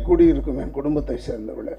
கூடியிருக்கும் என் குடும்பத்தை சேர்ந்தவளே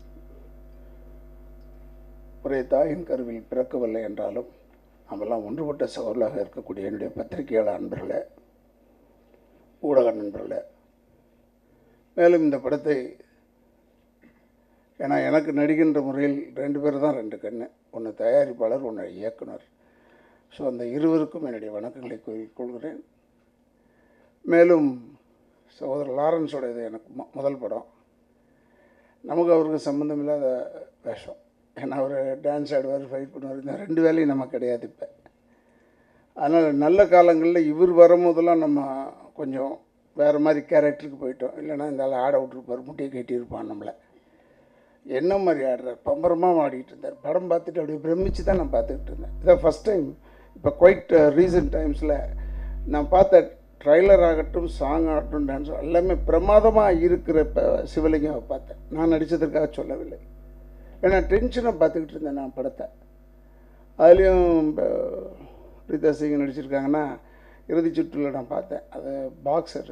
ஒரே தாயின் கருவில் பிறக்கவில்லை என்றாலும் நம்மெல்லாம் ஒன்றுபட்ட சகோதரர்களாக இருக்கக்கூடிய என்னுடைய பத்திரிகையாளர் நண்பர்களே ஊடக நண்பர்களே மேலும் இந்த படத்தை ஏன்னா எனக்கு நடிக்கின்ற முறையில் ரெண்டு பேர் தான் ரெண்டு கண்ணு ஒன்று தயாரிப்பாளர் ஒன்று இயக்குனர் ஸோ அந்த இருவருக்கும் என்னுடைய வணக்கங்களை கூறிக் கொள்கிறேன் மேலும் சகோதரர் லாரன்ஸோட இது எனக்கு மு- முதல் படம் நமக்கு அவருக்கு சம்மந்தம் இல்லாத வேஷம் ஏன்னா அவர் டான்ஸ் ஆடுவார் ஃபைட் பண்ணுவார் இந்த ரெண்டு வேலையும் நமக்கு கிடையாது இப்போ அதனால் நல்ல காலங்களில் இவர் வரும்போதெல்லாம் நம்ம கொஞ்சம் வேறு மாதிரி கேரக்டருக்கு போயிட்டோம் இல்லைன்னா இந்த ஆள் ஆட விட்டுருப்பார் முட்டையை கட்டியிருப்பான் நம்மளை என்ன மாதிரி ஆடுறார் பம்பரமாக ஆடிட்டு இருந்தார் படம் பார்த்துட்டு அப்படியே பிரமிச்சு தான் நான் பார்த்துக்கிட்டு இருந்தேன் இதான் ஃபஸ்ட் டைம் இப்போ குவைட் ரீசன்ட் டைம்ஸில் நான் பார்த்த ட்ரைலர் ஆகட்டும் சாங் ஆகட்டும் டான்ஸ் எல்லாமே பிரமாதமாக இருக்கிற இப்போ சிவலிங்காவை பார்த்தேன் நான் நடித்ததற்காக சொல்லவில்லை ஏன்னா டென்ஷனை பார்த்துக்கிட்டு இருந்தேன் நான் படத்தை அதுலேயும் இப்போ ரீதா சிங் நடிச்சிருக்காங்கன்னா இறுதி சுற்றில் நான் பார்த்தேன் அது பாக்ஸர்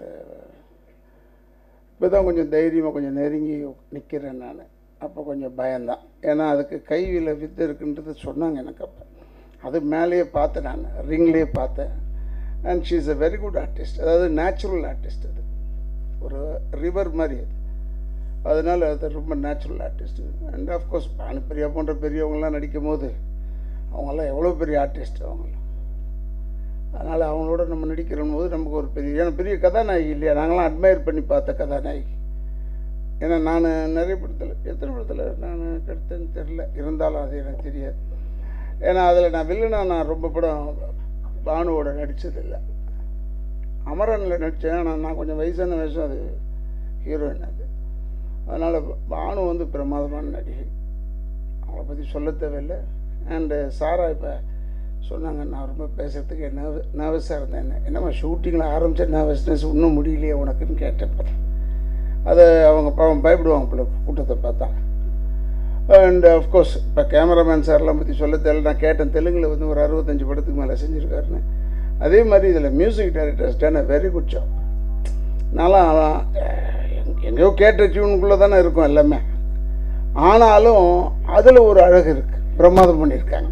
இப்போ தான் கொஞ்சம் தைரியமாக கொஞ்சம் நெருங்கி நிற்கிறேன் நான் அப்போ கொஞ்சம் பயம்தான் ஏன்னா அதுக்கு கையில் வித்து இருக்குன்றது சொன்னாங்க எனக்கு அப்போ அது மேலேயே பார்த்தேன் நான் ரிங்லேயே பார்த்தேன் and she is a very good artist அதாவது நேச்சுரல் ஆர்டிஸ்ட் அது ஒரு ரிவர் மாதிரி அது அதனால் அது ரொம்ப natural artist and of course Bhanupriya போன்ற பெரியவங்களாம் நடிக்கும் போது அவங்கெல்லாம் எவ்வளோ பெரிய ஆர்டிஸ்ட் அவங்களாம் அதனால் அவங்களோட நம்ம நடிக்கிற போது நமக்கு ஒரு பெரிய ஏன்னா பெரிய கதாநாயகி இல்லையா நாங்களாம் அட்மையர் பண்ணி பார்த்த கதாநாயகி ஏன்னா நான் நிறைய படத்தில் எத்தனை படத்தில் நான் கெடுத்தேன்னு தெரில இருந்தாலும் அது எனக்கு தெரியாது ஏன்னா அதில் நான் வில்லனா நான் ரொம்ப படம் பானுவோட நடித்ததில்லை அமரனில் நடித்தேன் ஆனால் நான் கொஞ்சம் வயசான வயசும் அது ஹீரோயின் அது அதனால் பானு வந்து பிரமாதமான நடிகை அவளை பற்றி சொல்ல தேவையில்லை அண்டு சாரா இப்போ சொன்னாங்க நான் ரொம்ப பேசுகிறதுக்கு நர்வ நர்வஸாக இருந்தேன் என்ன என்னம்மா ஷூட்டிங்கில் ஆரம்பித்த நர்வஸ்னஸ் இன்னும் முடியலையே உனக்குன்னு கேட்டப்ப அது அவங்க பாவம் பயப்படுவாங்க போல கூட்டத்தை பார்த்தா அண்ட் அஃப்கோர்ஸ் இப்போ கேமராமேன் சார்லாம் பற்றி சொல்ல தேவையில்ல நான் கேட்டேன் தெலுங்கில் வந்து ஒரு அறுபத்தஞ்சு படத்துக்கு மேலே செஞ்சுருக்காருன்னு அதே மாதிரி இதில் music directors done a very good job நான்லாம் அஹ், எங்க- எங்கேயோ கேட்ட டியூனுக்குள்ளே தானே இருக்கும் எல்லாமே ஆனாலும் அதில் ஒரு அழகு இருக்குது பிரமாதம் பண்ணியிருக்காங்க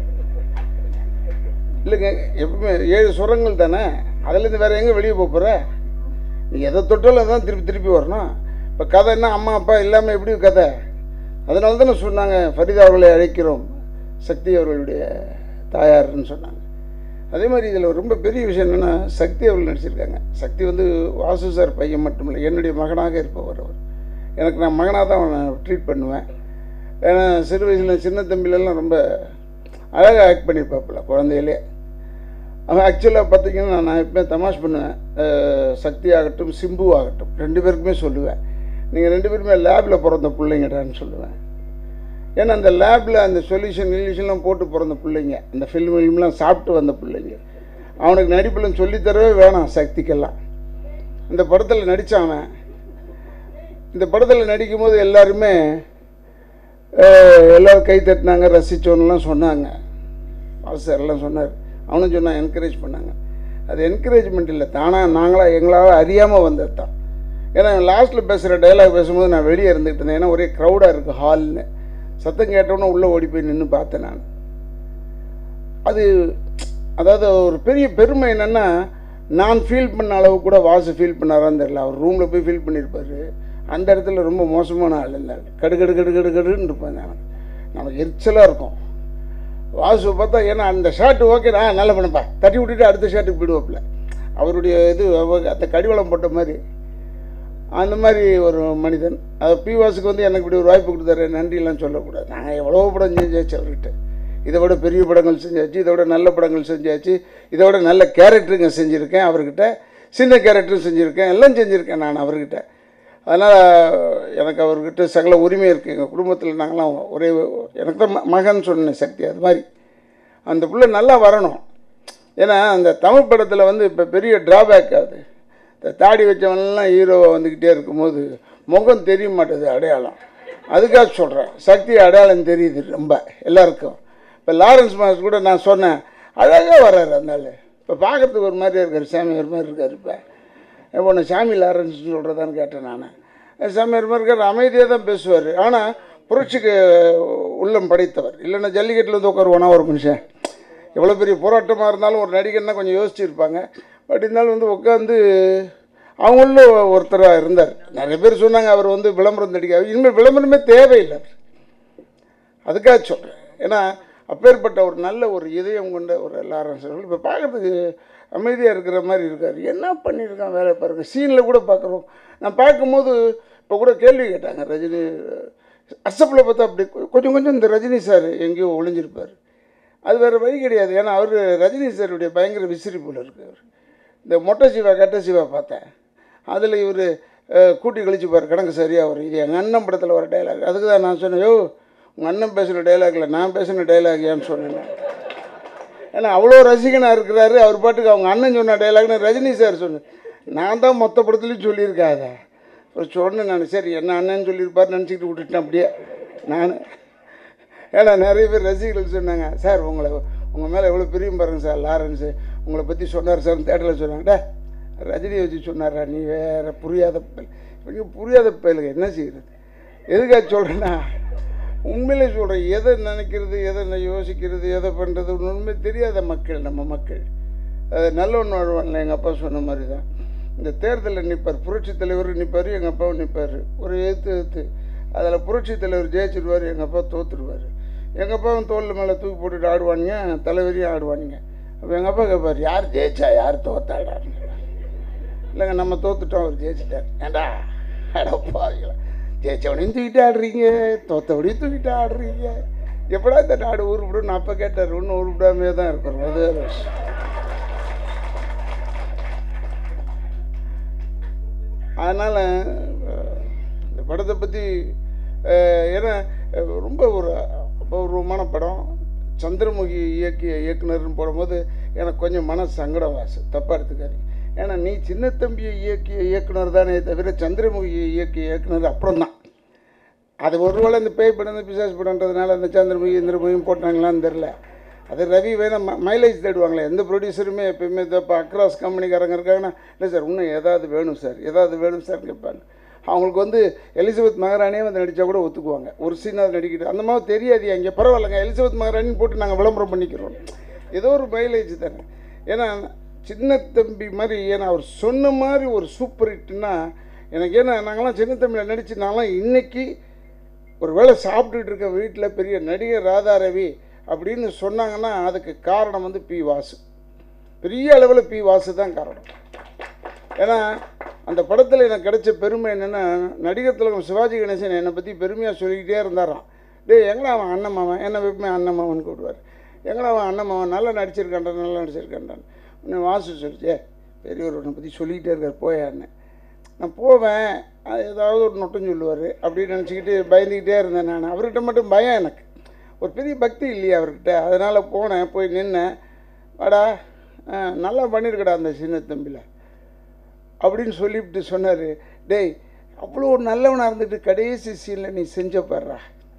இல்லைங்க எப்பவுமே ஏழு சுரங்கள் தானே அதுலேருந்து வேறு எங்கே வெளியே போக போகிற நீ எதை தொட்டாலும் தான் திருப்பி திருப்பி வரணும் இப்போ கதை என்ன அம்மா அப்பா இல்லாமல் எப்படி கதை அதனால தானே சொன்னாங்க ஃபரிதா அவர்களை அழைக்கிறோம் சக்தி அவர்களுடைய தாயார்னு சொன்னாங்க அதே மாதிரி இதில் ரொம்ப பெரிய விஷயம் என்னென்னா சக்தி அவர்கள் நடிச்சிருக்காங்க சக்தி வந்து வாசு சார் பையன் மட்டும் இல்லை என்னுடைய மகனாக இருப்பவர் அவர் எனக்கு நான் மகனாக தான் அவனை ட்ரீட் பண்ணுவேன் ஏன்னா சிறு வயசில் சின்ன தம்பிலெல்லாம் ரொம்ப அழகாக ஆக்ட் பண்ணியிருப்பாப்புல குழந்தையிலே அவன் ஆக்சுவலாக பார்த்தீங்கன்னா நான் எப்பவுமே தமாஷ் பண்ணுவேன் அஹ், சக்தி ஆகட்டும் சிம்பு ஆகட்டும் ரெண்டு பேருக்குமே சொல்லுவேன் நீங்கள் ரெண்டு பேருமே லேபில் பிறந்த பிள்ளைங்கடான்னு சொல்லுவேன் ஏன்னா அந்த லேபில் அந்த சொல்யூஷன் இல்யூஷன்லாம் போட்டு பிறந்த பிள்ளைங்க அந்த ஃபில்ம் ஃபில்ம்லாம் சாப்பிட்டு வந்த பிள்ளைங்க அவனுக்கு நடிப்பில் சொல்லித்தரவே வேணாம் சக்திக்கெல்லாம் இந்த படத்தில் நடித்தான் அவன் இந்த படத்தில் நடிக்கும்போது எல்லாருமே அஹ், எல்லாரும் கை தட்டினாங்க ரசிச்சோன்னுலாம் சொன்னாங்க சார் எல்லாம் சொன்னார் அவனும் சொன்னான் என்கரேஜ் பண்ணாங்க அது என்கரேஜ்மெண்ட் இல்லை தானாக நாங்களாக எங்களால் அறியாமல் வந்தது தான் ஏன்னா லாஸ்ட்டில் பேசுகிற டைலாக் பேசும்போது நான் வெளியே இருந்துகிட்டு இருந்தேன் ஏன்னா ஒரே க்ரௌடாக இருக்குது ஹால்னு சத்தம் கேட்டோன்னே உள்ளே ஓடி போய் நின்று பார்த்தேன் நான் அது அதாவது ஒரு பெரிய பெருமை என்னென்னா நான் ஃபீல் பண்ண அளவு கூட வாசு ஃபீல் பண்ணாரான்னு தெரியல அவர் ரூமில் போய் ஃபீல் பண்ணியிருப்பாரு அந்த இடத்துல ரொம்ப மோசமான ஆள் இருந்தார் கடு கடு கடு கடு கடுன்னு இருப்பேன் நான் நமக்கு எரிச்சலாக இருக்கும் வாசு பார்த்தா ஏன்னா அந்த ஷார்ட் ஓகே நான் நல்ல பண்ணப்பா தட்டி விட்டுட்டு அடுத்த ஷார்ட்டுக்கு போயிடுவாப்புல அவருடைய இது அவ- அந்த கடிவளம் போட்ட மாதிரி அந்த மாதிரி ஒரு மனிதன் அது பி வாசுக்கு வந்து எனக்கு இப்படி ஒரு வாய்ப்பு கொடுத்தாரு நன்றியெல்லாம் சொல்லக்கூடாது நான் எவ்வளோ படம் செஞ்சாச்சு அவர்கிட்ட இதை விட பெரிய படங்கள் செஞ்சாச்சு இதை விட நல்ல படங்கள் செஞ்சாச்சு இதை விட நல்ல கேரக்டருங்க செஞ்சுருக்கேன் அவர்கிட்ட சின்ன கேரக்டரும் செஞ்சுருக்கேன் எல்லாம் செஞ்சுருக்கேன் நான் அவர்கிட்ட அதனால் எனக்கு அவர்கிட்ட சகல உரிமை இருக்குது எங்கள் குடும்பத்தில் நாங்களாம் ஒரே எனக்கு தான் ம- மகன் சொன்னேன் சக்தி அது மாதிரி அந்த பிள்ளை நல்லா வரணும் ஏன்னா அந்த தமிழ் படத்தில் வந்து இப்போ பெரிய ட்ராபேக் அது இந்த தாடி வச்சவனெல்லாம் ஹீரோவை வந்துக்கிட்டே இருக்கும்போது முகம் தெரிய மாட்டேது அடையாளம் அதுக்காக சொல்கிறேன் சக்தி அடையாளம் தெரியுது ரொம்ப எல்லாருக்கும் இப்போ லாரன்ஸ் மாஸ்டர் கூட நான் சொன்னேன் அழகாக வர்றாரு அந்த ஆள் இப்போ பார்க்குறதுக்கு ஒரு மாதிரியா இருக்கார் சாமி ஒரு மாதிரி இருக்கார் இப்போ இப்போ ஒன்று சாமி லாரன்ஸ் சொல்கிறதான்னு கேட்டேன் நான் சாமியார் மாதிரி இருக்கார் அமைதியாக தான் பேசுவார் ஆனால் புரட்சிக்கு உள்ளம் படைத்தவர் இல்லைன்னா ஜல்லிக்கட்டில் வந்து உட்காருவானா ஒரு மனுஷன் எவ்வளோ பெரிய போராட்டமாக இருந்தாலும் ஒரு நடிகர்னா கொஞ்சம் யோசிச்சிருப்பாங்க பட் இருந்தாலும் வந்து உட்காந்து அவங்களும் ஒருத்தராக இருந்தார் நிறைய பேர் சொன்னாங்க அவர் வந்து விளம்பரம் நடிக்க இனிமேல் விளம்பரமே தேவையில்லை அதுக்காக சொல்கிறேன் ஏன்னா அப்பேற்பட்ட ஒரு நல்ல ஒரு இதயம் கொண்ட ஒரு லாரன்ஸ் அவர்கள் இப்போ பார்க்குறதுக்கு அமைதியாக இருக்கிற மாதிரி இருக்கார் என்ன பண்ணியிருக்கான் வேலை பாருங்க சீனில் கூட பார்க்குறோம் நான் பார்க்கும்போது இப்போ கூட கேள்வி கேட்டாங்க ரஜினி அசப்பில் பார்த்தா அப்படி கொ- கொஞ்சம் கொஞ்சம் இந்த ரஜினி சார் எங்கேயோ ஒளிஞ்சிருப்பார் அது வேறு வழி கிடையாது ஏன்னா அவர் ரஜினி சாருடைய பயங்கர விசிறிப்புல இருக்கு அவர் இந்த மொட்டை சிவா கெட்ட சிவா பார்த்தேன் அதில் இவர் கூட்டி கழிச்சுப்பார் கணக்கு சரியாக வரும் இது எங்கள் அண்ணன் படத்தில் வர டைலாக் அதுக்கு தான் நான் சொன்னேன் யோ உங்கள் அண்ணன் பேசுகிற டைலாக்ல நான் பேசுன டைலாக் ஏன்னு சொன்னேன் நான். ஏன்னா அவ்வளோ ரசிகனாக இருக்கிறாரு அவர் பாட்டுக்கு அவங்க அண்ணன் சொன்ன டைலாக்னு ரஜினி சார் சொன்னேன் நான் தான் மொத்த படத்துலையும் சொல்லியிருக்கேன் அதை அப்புறம் சொன்னேன் நான் சரி என்ன அண்ணன் சொல்லியிருப்பார் நினச்சிக்கிட்டு விட்டுட்டேன் அப்படியே நான் ஏன்னா நிறைய பேர் ரசிகர்கள் சொன்னாங்க சார் உங்களை உங்கள் மேலே எவ்வளோ பிரியம் பாருங்க சார் லாரன்ஸு உங்களை பற்றி சொன்னார் சார் தேட்டரில் சொன்னாங்க டே ரஜினியை வச்சு சொன்னாரா நீ வேற புரியாத பயல் இவங்க புரியாத பயலுங்க என்ன செய்யுது எதுக்காக சொல்கிறேன்னா உண்மையிலே சொல்கிறேன் எதை நினைக்கிறது எதை நான் யோசிக்கிறது எதை பண்ணுறது உண்மை தெரியாத மக்கள் நம்ம மக்கள் அது நல்லவன் வாழ்வான்ல எங்கள் அப்பா சொன்ன மாதிரி தான் இந்த தேர்தலில் நிற்பார் புரட்சி தலைவர் நிற்பார் எங்கள் அப்பாவும் நிற்பார் ஒரு எழுத்து எழுத்து அதில் புரட்சி தலைவர் ஜெயிச்சிருவார் எங்கள் அப்பா தோத்துருவார் எங்கள் அப்பாவும் தோல் மேலே தூக்கி போட்டுட்டு ஆடுவானுங்க தலைவரையும் ஆடுவானுங்க அப்போ எங்கள் அப்பா கேட்பார் யார் ஜெயிச்சா யார் தோத்தாடாருன்னு இல்லைங்க நம்ம தோத்துட்டோம் அவர் ஜெயிச்சிட்டார் ஏண்டா அடப்பாவீங்களா ஜெயிச்சவனையும் தூக்கிட்டு ஆடுறீங்க தோத்தவனையும் தூக்கிட்டு ஆடுறீங்க எப்படா இந்த நாடு உருப்பிடும் நான் அப்போ கேட்டார் ஒன்றும் உருப்பிடாமே தான் இருக்கிறோம் அது வேற விஷயம். அதனால் இந்த படத்தை பற்றி ஏன்னா அஹ், ரொம்ப ஒரு அபூர்வமான படம் சந்திரமுகி இயக்கிய இயக்குனர்னு போடும்போது எனக்கு கொஞ்சம் மன சங்கடம் வாசு தப்பாக எடுத்துக்காதீங்க ஏன்னா நீ சின்ன தம்பியை இயக்கிய இயக்குனர் தானே தவிர சந்திரமுகி இயக்கிய இயக்குனர் அப்புறம் தான் அது ஒருவேளை இந்த பேய் படம் இந்த பிசாஸ் படம்ன்றதுனால அந்த சந்திரமுகி இந்திரமுகியும் போட்டாங்களான்னு தெரில அது ரவி வேணா ம மைலேஜ் தேடுவாங்களே எந்த ப்ரொடியூசருமே எப்பயுமே இந்த இப்போ அக்ராஸ் கம்பெனிக்காரங்க இருக்காங்கன்னா இல்லை சார் இன்னும் ஏதாவது வேணும் சார் ஏதாவது வேணும் சார் கேட்பாங்க அவங்களுக்கு வந்து எலிசபெத் மகாராணியே வந்து நடித்தா கூட ஒத்துக்குவாங்க ஒரு சீனாவது நடிக்கிட்டு அந்த மாதிரி தெரியாது அங்கே பரவாயில்லைங்க எலிசபெத் மகாராணின்னு போட்டு நாங்கள் விளம்பரம் பண்ணிக்கிறோம் ஏதோ ஒரு மைலேஜ் தானே ஏன்னா சின்ன தம்பி மாதிரி ஏன்னா அவர் சொன்ன மாதிரி ஒரு சூப்பர் ஹிட்னா எனக்கு ஏன்னா நாங்களாம் சின்ன தம்பியில் நடித்து நான்லாம் இன்னைக்கு ஒரு வேளை சாப்பிட்டுட்டு இருக்க வீட்டில் பெரிய நடிகர் ராதா ரவி அப்படின்னு சொன்னாங்கன்னா அதுக்கு காரணம் வந்து பி வாசு பெரிய அளவில் பி வாசு தான் காரணம் ஏன்னா அந்த படத்தில் எனக்கு கிடைச்ச பெருமை என்னென்னா நடிகர் திலகம் சிவாஜி கணேசன் என்னை பற்றி பெருமையாக சொல்லிக்கிட்டே இருந்தாராம் டேய் எங்கடா அவன் அண்ணன் மாவன் என்ன எப்பவுமே அண்ணன் மாவன் கூப்பிடுவார் எங்கடா அவன் அண்ணன் மாவன் நல்லா நடிச்சிருக்கான்டா நல்லா நடிச்சிருக்கான்டான் இன்னும் வாசு சொல்லிச்சே பெரியவர் உன்னை பற்றி சொல்லிக்கிட்டே இருக்கார் போயான்னு நான் போவேன் அது ஏதாவது ஒரு நொட்டம் சொல்லுவார் அப்படின்னு நினச்சிக்கிட்டு பயந்துக்கிட்டே இருந்தேன் நான் அவர்கிட்ட மட்டும் பயம் எனக்கு ஒரு பெரிய பக்தி இல்லையா அவர்கிட்ட அதனால் போனேன் போய் நின்னேன் வாடா ஆ, நல்லா பண்ணியிருக்கடா அந்த சின்ன தம்பியில் அப்படின்னு சொல்லிவிட்டு சொன்னார் டேய் அவ்வளோ நல்லவனாக இருந்துட்டு கடைசி சீனில் நீ செஞ்ச பாடுறா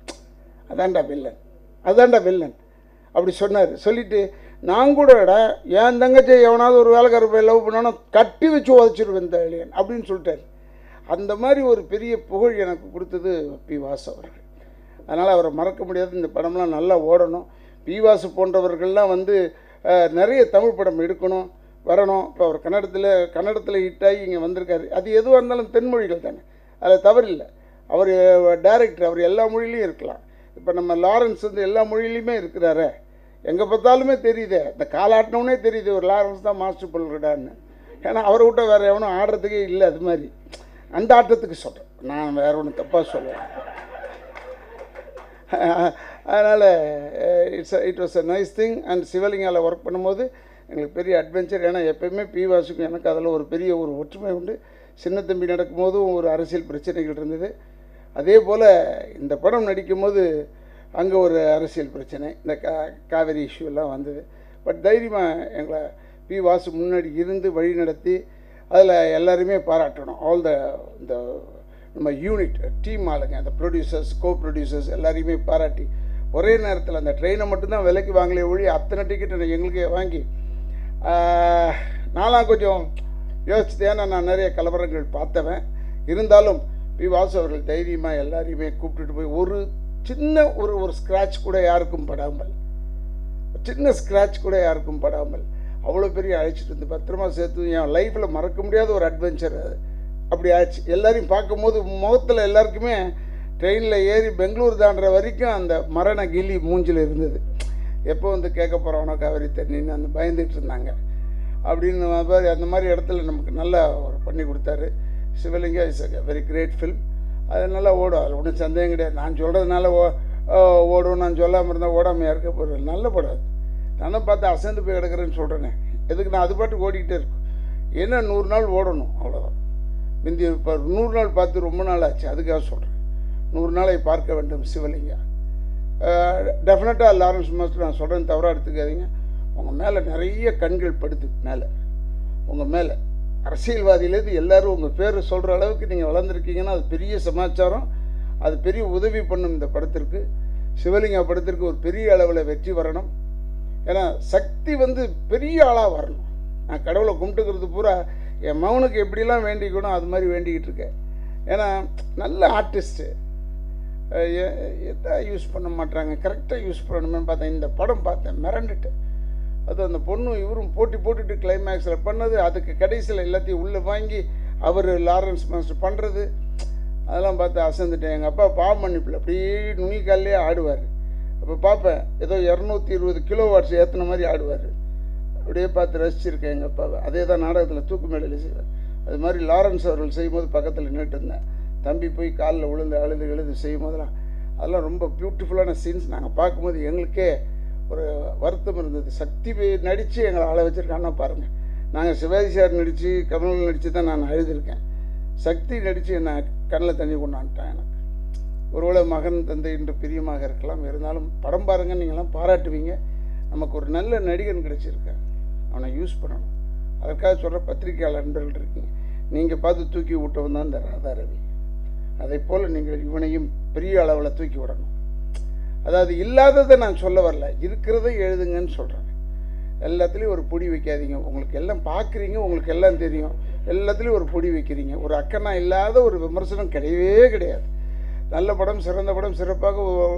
அதான்டா வில்லன் அதான்டா வில்லன் அப்படி சொன்னார் சொல்லிட்டு நான் கூடடா என் தங்கச்சி எவனாவது ஒரு வேலைக்கார போய் லவ் பண்ணாலும் கட்டி வச்சு உதச்சிருவேன் இந்த அழியன் அப்படின்னு சொல்லிட்டாரு அந்த மாதிரி ஒரு பெரிய புகழ் எனக்கு கொடுத்தது பி வாசு அவர்கள் அதனால் அவரை மறக்க முடியாது இந்த படம்லாம் நல்லா ஓடணும் பி வாசு போன்றவர்கள்லாம் வந்து அஹ், நிறைய தமிழ் படம் எடுக்கணும் வரணும் இப்போ அவர் கன்னடத்தில் கன்னடத்தில் ஹிட்டாகி இங்கே வந்திருக்காரு அது எதுவாக இருந்தாலும் தென்மொழிகள் தானே அதில் தவறில்லை அவர் டைரக்டர் அவர் எல்லா மொழியிலையும் இருக்கலாம் இப்போ நம்ம லாரன்ஸ் வந்து எல்லா மொழியிலையுமே இருக்கிறாரே எங்கே பார்த்தாலுமே தெரியுதே இந்த காலாட்டினவுனே தெரியுது ஒரு லாரன்ஸ் தான் மாஸ்டர் பல்கடான்னு ஏன்னா அவரை விட்ட வேறு எவனும் ஆடுறதுக்கே இல்லை அது மாதிரி அந்த ஆட்டத்துக்கு சொல்கிறேன் நான் வேற ஒன்று தப்பாக சொல்லுவேன் அதனால் it's it was a nice thing and சிவலிங்காவில் ஒர்க் பண்ணும்போது எங்களுக்கு பெரிய அட்வென்ச்சர் ஏன்னா எப்பயுமே பி வாசுக்கும் எனக்கு அதில் ஒரு பெரிய ஒரு ஒற்றுமை உண்டு சின்ன தம்பி நடக்கும்போதும் ஒரு அரசியல் பிரச்சனைகள் இருந்தது அதே போல் இந்த படம் நடிக்கும்போது அங்கே ஒரு அரசியல் பிரச்சனை இந்த கா காவேரி இஷ்யூ எல்லாம் வந்தது பட் தைரியமாக எங்களை பி வாசு முன்னாடி இருந்து வழி நடத்தி அதில் எல்லாருமே பாராட்டணும் ஆல் த இந்த நம்ம யூனிட் டீம் ஆளுங்க அந்த ப்ரொடியூசர்ஸ் கோ ப்ரொடியூசர்ஸ் எல்லாரையுமே பாராட்டி ஒரே நேரத்தில் அந்த ட்ரெயினை மட்டும்தான் விலைக்கு வாங்கலே ஒழி அத்தனை டிக்கெட்டை எங்களுக்கே வாங்கி ஆஹ், நான்லாம் கொஞ்சம் யோசிச்சுட்டு ஏன்னா நான் நிறைய கலவரங்கள் பார்த்தவன் இருந்தாலும் வி வாசு அவர்கள் தைரியமாக எல்லாரையுமே கூப்பிட்டுட்டு போய் ஒரு சின்ன ஒரு ஒரு ஸ்க்ராட்ச் கூட யாருக்கும் படாமல் சின்ன ஸ்க்ராட்ச் கூட யாருக்கும் படாமல் அவ்வளோ பெரிய அழைச்சிட்டு வந்து பத்திரமா சேர்த்து என் லைஃப்பில் மறக்க முடியாத ஒரு அட்வென்ச்சர் அது அப்படி ஆச்சு எல்லாரையும் பார்க்கும்போது முகத்தில் எல்லாருக்குமே ட்ரெயினில் ஏறி பெங்களூர் தாண்டுற வரைக்கும் அந்த மரண கிளி மூஞ்சில் இருந்தது எப்போ வந்து கேட்க போகிறவனோ காவிரி தண்ணின்னு அந்த பயந்துட்டு இருந்தாங்க அப்படின்னு மாதிரி அந்த மாதிரி இடத்துல நமக்கு நல்லா ஒரு பண்ணி கொடுத்தாரு Sivalinga is a very great film அது நல்லா ஓடும் அதில் ஒன்றும் சந்தேகம் கிடையாது நான் சொல்கிறதுனால ஓ ஓடும் நான் சொல்லாமல் இருந்தால் ஓடாமையாக இருக்க போகிறது நல்ல படம் அது நான் தான் பார்த்து அசந்து போய் கிடக்கிறேன்னு சொல்கிறேனே எதுக்கு நான் அது பாட்டு ஓடிக்கிட்டே இருக்கும் ஏன்னா நூறு நாள் ஓடணும் அவ்வளோதான் முந்தி இப்போ நூறு நாள் பார்த்து ரொம்ப நாள் ஆச்சு அதுக்காக சொல்கிறேன் நூறு நாளை பார்க்க வேண்டும் சிவலிங்கா டெஃபினட்டாக லாரன்ஸ் மாஸ்டர் நான் சொல்கிறேன் தவறாக எடுத்துக்காதீங்க உங்கள் மேலே நிறைய கண்கள் படுது மேலே உங்கள் மேலே அரசியல்வாதியிலேருந்து எல்லாரும் உங்கள் பேர் சொல்கிற அளவுக்கு நீங்கள் வளர்ந்துருக்கீங்கன்னா அது பெரிய சமாச்சாரம் அது பெரிய உதவி பண்ணும் இந்த படத்திற்கு சிவலிங்கா படத்திற்கு ஒரு பெரிய அளவில் வெற்றி வரணும் ஏன்னா சக்தி வந்து பெரிய ஆளாக வரணும் நான் கடவுளை கும்பிட்டுக்கிறது பூரா என் மகனுக்கு எப்படிலாம் வேண்டிக்கணும் அது மாதிரி வேண்டிக்கிட்டு இருக்கேன் ஏன்னா நல்ல ஆர்டிஸ்ட்டு எதா யூஸ் பண்ண மாட்டாங்க கரெக்டாக யூஸ் பண்ணணுமே பார்த்தேன் இந்த படம் பார்த்தேன் மிரண்டுட்டேன் அது அந்த பொண்ணும் இவரும் போட்டி போட்டுட்டு கிளைமேக்ஸில் பண்ணது அதுக்கு கடைசியில் எல்லாத்தையும் உள்ளே வாங்கி அவர் லாரன்ஸ் மாஸ்டர் பண்ணுறது அதெல்லாம் பார்த்து அசந்துட்டேன் எங்கள் அப்பா பாவ மன்னிப்பில் அப்படியே நுனிக்காலே ஆடுவார் அப்போ பார்ப்பேன் ஏதோ இரநூத்தி இருபது கிலோ வாட்ஸ் ஏற்றின மாதிரி ஆடுவார் அப்படியே பார்த்து ரசிச்சிருக்கேன் எங்கள் அப்பாவை அதே தான் நாடகத்தில் தூக்கு மேடையில் செய்வேன் அது மாதிரி லாரன்ஸ் அவர்கள் செய்யும்போது பக்கத்தில் நின்றுட்டு இருந்தேன் தம்பி போய் காலில் விழுந்து அழுது எழுது செய்யும் போதெல்லாம் அதெல்லாம் ரொம்ப பியூட்டிஃபுல்லான சீன்ஸ் நாங்கள் பார்க்கும்போது எங்களுக்கே ஒரு வருத்தம் இருந்தது சக்தி நடித்து எங்களை ஆள வச்சுருக்கான்னா பாருங்கள் நாங்கள் சிவாஜி சார் நடித்து கமல் நடித்து தான் நான் அழுதுருக்கேன் சக்தி நடித்து என்னை கண்ணில் தண்ணி கொண்டான்ட்டான் எனக்கு ஒருவேளை மகன் தந்தை என்று பிரியமாக இருக்கலாம் இருந்தாலும் படம் பாருங்க நீங்களாம் பாராட்டுவீங்க நமக்கு ஒரு நல்ல நடிகன் கிடைச்சிருக்கேன் அவனை யூஸ் பண்ணணும் அதற்காக சொல்கிற பத்திரிகையாளர் நண்பர்கள் இருக்கீங்க நீங்கள் பார்த்து தூக்கி விட்டவன் தான் இந்த ராதா ரவி அதை போல் நீங்கள் இவனையும் பெரிய அளவில் தூக்கி விடணும் அதாவது இல்லாததை நான் சொல்ல வரல இருக்கிறத எழுதுங்கன்னு சொல்கிறேன் எல்லாத்துலேயும் ஒரு பொடி வைக்காதீங்க உங்களுக்கு எல்லாம் பார்க்குறீங்க உங்களுக்கு எல்லாம் தெரியும் எல்லாத்துலேயும் ஒரு பொடி வைக்கிறீங்க ஒரு அக்கனா இல்லாத ஒரு விமர்சனம் கிடையவே கிடையாது நல்ல படம் சிறந்த படம் சிறப்பாக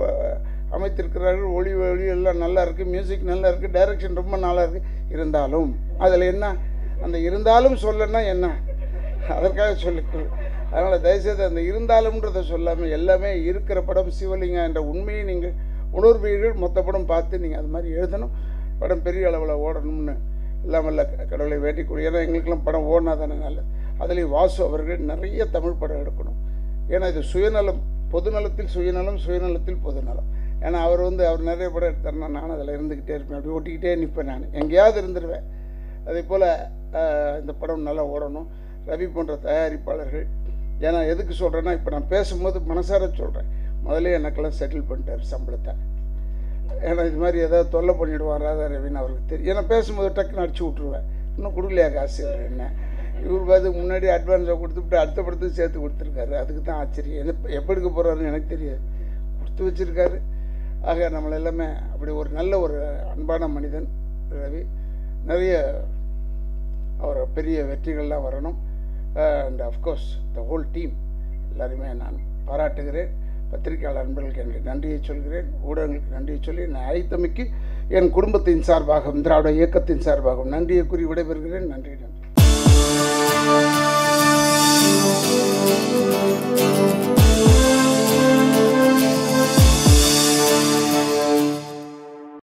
அமைத்திருக்கிறார்கள் ஒளி ஒளி எல்லாம் நல்லா இருக்குது மியூசிக் நல்லா இருக்குது டைரக்ஷன் ரொம்ப நல்லா இருக்குது இருந்தாலும் அதில் என்ன அந்த இருந்தாலும் சொல்லனா என்ன அதற்காக சொல்லிக்கொள் அதனால் தயவுசெய்து அந்த இருந்தாலும்ன்றதை சொல்லாமல் எல்லாமே இருக்கிற படம் சிவலிங்கா என்ற உண்மையை நீங்கள் உணர்வீர்கள் மொத்த படம் பார்த்து நீங்கள் அது மாதிரி எழுதணும் படம் பெரிய அளவில் ஓடணும்னு இல்லாமல் கடவுளை வேண்டிக்கூடிய ஏன்னா எங்களுக்கெல்லாம் படம் ஓடினா தானே நல்லது அதுலேயும் வாசு அவர்கள் நிறைய தமிழ் படம் எடுக்கணும் ஏன்னா இது சுயநலம் பொதுநலத்தில் சுயநலம் சுயநலத்தில் பொதுநலம் ஏன்னா அவர் வந்து அவர் நிறைய படம் எடுத்தாருன்னா நான் அதில் இருந்துக்கிட்டே இருப்பேன் அப்படி ஓட்டிக்கிட்டே நிற்பேன் நான் எங்கேயாவது இருந்துருவேன் அதே போல் இந்த படம் நல்லா ஓடணும் ரவி போன்ற தயாரிப்பாளர்கள் ஏன்னா எதுக்கு சொல்கிறேன்னா இப்போ நான் பேசும்போது மனசார சொல்கிறேன் முதல்ல எனக்கெல்லாம் செட்டில் பண்ணிட்டார் சம்பளத்தை ஏன்னா இது மாதிரி ஏதாவது தொல்லை பண்ணிவிடுவான் ராதா ரவின்னு அவருக்கு தெரியும் ஏன்னா பேசும்போது டக்குன்னு அடிச்சு விட்ருவேன் இன்னும் கொடுக்கலையா காசு இவர் என்ன இவர் பார்த்து முன்னாடி அட்வான்ஸாக கொடுத்துட்டு அடுத்த படத்துக்கு சேர்த்து கொடுத்துருக்காரு அதுக்கு தான் ஆச்சரியம் எப்போ எப்போ எடுக்க போகிறாருன்னு எனக்கு தெரியாது கொடுத்து வச்சுருக்காரு ஆக நம்மளை எல்லாமே அப்படி ஒரு நல்ல ஒரு அன்பான மனிதன் ரவி நிறைய அவர் பெரிய வெற்றிகள்லாம் வரணும் and of course the whole team எல்லாருமே நான் பாராட்டுகிறேன் பத்திரிகையாளர் நண்பர்களுக்கு என்னுடைய நன்றியை சொல்கிறேன் ஊடகங்களுக்கு நன்றியை சொல்லி நான் அழைத்தமைக்கு என் குடும்பத்தின் சார்பாகவும் திராவிட இயக்கத்தின் சார்பாகவும் நன்றியை கூறி விடைபெறுகிறேன் நன்றி நன்றி